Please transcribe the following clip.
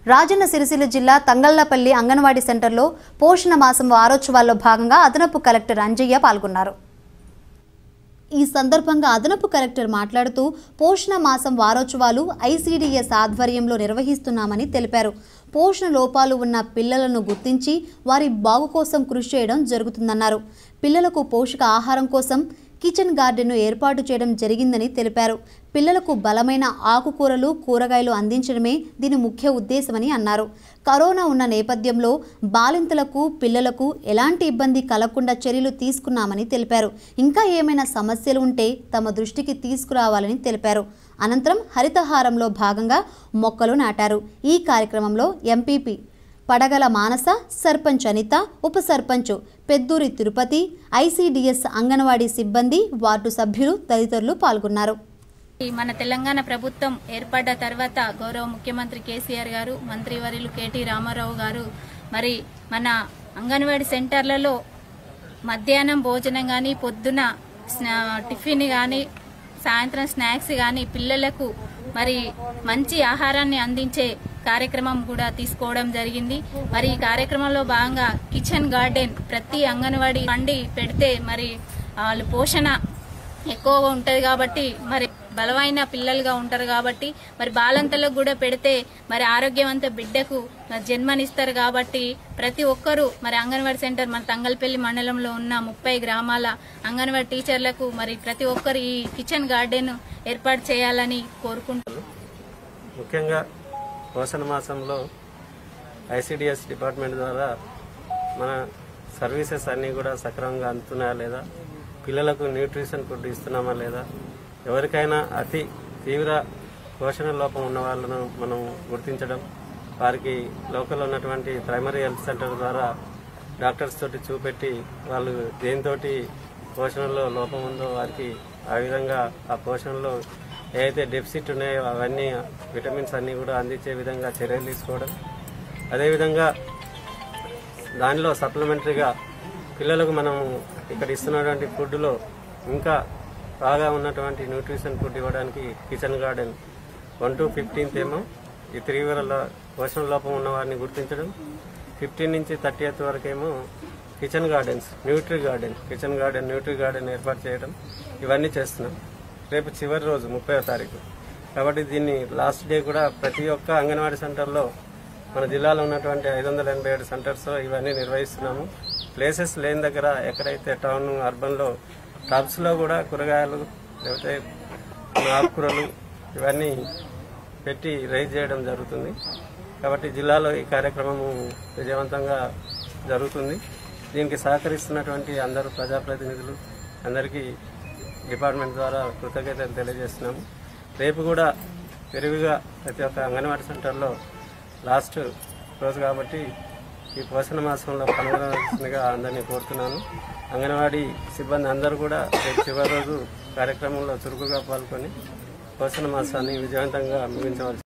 రాజన్న సిరిసిల్ల జిల్లా తంగళ్లపల్లి అంగన్వాడీ సెంటర్లో పోషణ మాసం వారోత్సవాల్లో భాగంగా అదనపు కలెక్టర్ అంజయ్య పాల్గొన్నారు ఈ సందర్భంగా అదనపు కలెక్టర్ మాట్లాడుతూ పోషణ మాసం వారోత్సవాలు ఐసీడీఎస్ ఆధ్వర్యంలో నిర్వహిస్తున్నామని తెలిపారు పోషణ లోపాలు ఉన్న పిల్లలను గుర్తించి వారి బాగు కోసం కృషి చేయడం జరుగుతుందన్నారు పిల్లలకు పోషక ఆహారం కోసం కిచెన్ గార్డెన్ను ఏర్పాటు చేయడం జరిగిందని తెలిపారు పిల్లలకు బలమైన ఆకుకూరలు కూరగాయలు అందించడమే దీని ముఖ్య ఉద్దేశమని అన్నారు కరోనా ఉన్న నేపథ్యంలో బాలింతలకు పిల్లలకు ఎలాంటి ఇబ్బంది కలగకుండా చర్యలు తీసుకున్నామని తెలిపారు ఇంకా ఏమైనా సమస్యలు ఉంటే తమ దృష్టికి తీసుకురావాలని తెలిపారు అనంతరం హరితహారంలో భాగంగా మొక్కలు నాటారు ఈ కార్యక్రమంలో ఎంపీపీ పడగల మానస సర్పంచ్ అనిత ఉప సర్పంచ్ పెద్దూరి తిరుపతి ఐసీడీఎస్ అంగన్వాడీ సిబ్బంది వార్డు సభ్యులు తదితరులు పాల్గొన్నారు ఈ మన తెలంగాణ ప్రభుత్వం ఏర్పడ్డ తర్వాత గౌరవ ముఖ్యమంత్రి కేసీఆర్ గారు మంత్రివర్యులు కేటీ రామారావు గారు మరి మన అంగన్వాడీ సెంటర్లలో మధ్యాహ్నం భోజనం కానీ పొద్దున స్నా- టిఫిన్ కానీ సాయంత్రం స్నాక్స్ కానీ పిల్లలకు మరి మంచి ఆహారాన్ని అందించే కార్యక్రమం కూడా తీసుకోవడం జరిగింది మరి ఈ కార్యక్రమంలో భాగంగా కిచెన్ గార్డెన్ ప్రతి అంగన్వాడీ వండి పెడితే మరి వాళ్ళు పోషణ ఎక్కువగా ఉంటది కాబట్టి మరి బలమైన పిల్లలుగా ఉంటారు కాబట్టి మరి బాలంతలకు కూడా పెడితే మరి ఆరోగ్యవంత బిడ్డకు జన్మనిస్తారు కాబట్టి ప్రతి ఒక్కరూ మరి అంగన్వాడీ సెంటర్ మన తంగల్పల్లి మండలంలో ఉన్న ముప్పై గ్రామాల అంగన్వాడీ టీచర్లకు మరి ప్రతి ఒక్కరు ఈ కిచెన్ గార్డెన్ ఏర్పాటు చేయాలని కోరుకుంటున్నాను ముఖ్యంగా పోషణ మాసంలో ఐసిడిఎస్ డిపార్ట్మెంట్ ద్వారా మన సర్వీసెస్ అన్నీ కూడా సక్రమంగా అందుతున్నాయా లేదా పిల్లలకు న్యూట్రిషన్ ఫుడ్ ఇస్తున్నామా లేదా ఎవరికైనా అతి తీవ్ర పోషణ లోపం ఉన్న వాళ్ళను మనం గుర్తించడం వారికి లోకల్ ఉన్నటువంటి ప్రైమరీ హెల్త్ సెంటర్ ద్వారా డాక్టర్స్ తోటి చూపెట్టి వాళ్ళు దేనితోటి పోషణలో లోపం ఉందో వారికి ఆ విధంగా ఆ పోషణలో ఏదైతే డెఫిసిట్ ఉన్నాయో అవన్నీ విటమిన్స్ అన్నీ కూడా అందించే విధంగా చర్యలు తీసుకోవడం అదేవిధంగా దానిలో సప్లిమెంటరీగా పిల్లలకు మనం ఇక్కడ ఇస్తున్నటువంటి ఫుడ్లో ఇంకా బాగా ఉన్నటువంటి న్యూట్రిషన్ ఫుడ్ ఇవ్వడానికి kitchen garden one to fifteenth ఏమో ఈ తీవ్ర పోషణ లోపం ఉన్న వారిని గుర్తించడం ఫిఫ్టీన్ నుంచి థర్టీ ఎయిత్ వరకేమో kitchen gardens nutri garden kitchen garden nutri garden ఏర్పాటు చేయడం ఇవన్నీ చేస్తున్నాం రేపు చివరి రోజు ముప్పై తారీఖు కాబట్టి దీన్ని లాస్ట్ డే కూడా ప్రతి ఒక్క అంగన్వాడీ సెంటర్లో మన జిల్లాలో ఉన్నటువంటి ఐదు వందల ఎనభై ఏడు సెంటర్స్ ఇవన్నీ నిర్వహిస్తున్నాము ప్లేసెస్ లేని దగ్గర ఎక్కడైతే టౌన్ అర్బన్లో టబ్స్లో కూడా కూరగాయలు లేకపోతే ఆకుకూరలు ఇవన్నీ పెట్టి రైజ్ చేయడం జరుగుతుంది కాబట్టి జిల్లాలో ఈ కార్యక్రమము విజయవంతంగా జరుగుతుంది దీనికి సహకరిస్తున్నటువంటి అందరూ ప్రజాప్రతినిధులు అందరికీ డిపార్ట్మెంట్ ద్వారా కృతజ్ఞతలు తెలియజేస్తున్నాము రేపు కూడా పెరుగుగా ప్రతి ఒక్క అంగన్వాడీ సెంటర్లో లాస్ట్ రోజు కాబట్టి ఈ పోషణ మాసంలో పాల్గొనాల్సిందిగా అందరినీ కోరుతున్నాను అంగన్వాడీ సిబ్బంది అందరూ కూడా రేపు చివరి రోజు కార్యక్రమంలో చురుకుగా పాల్గొని పోషణ మాసాన్ని విజయవంతంగా ముగించవలసి